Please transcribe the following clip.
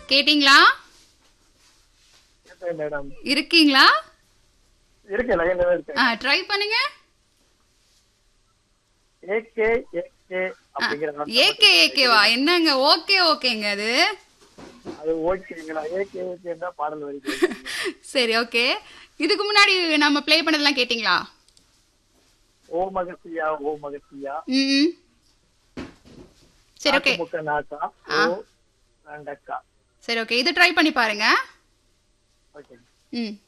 கேட்டிங்களா கேட்டேன் மேடம் இருக்கீங்களா இருக்கேன் லைன்ல தான் இருக்கேன் ஆ ட்ரை பண்ணுங்க ஏகே ஏகே அப்படிங்கிற வார்த்தை ஏகே ஏகேவா என்னங்க ஓகே ஓகேங்க அது அது ஓகேங்களா ஏகே ஏகே தான் பாடல் வருது சரி ஓகே இதுக்கு முன்னாடி நம்ம ப்ளே பண்ணதெல்லாம் கேட்டிங்களா ஓ மகசியா ஓ மகசியா ம் சரி ஓகே முக்க நாக்கா ஓ ரெண்டக்கா சரி ஓகே இது ட்ரை பண்ணி பாருங்க ஓகே ம்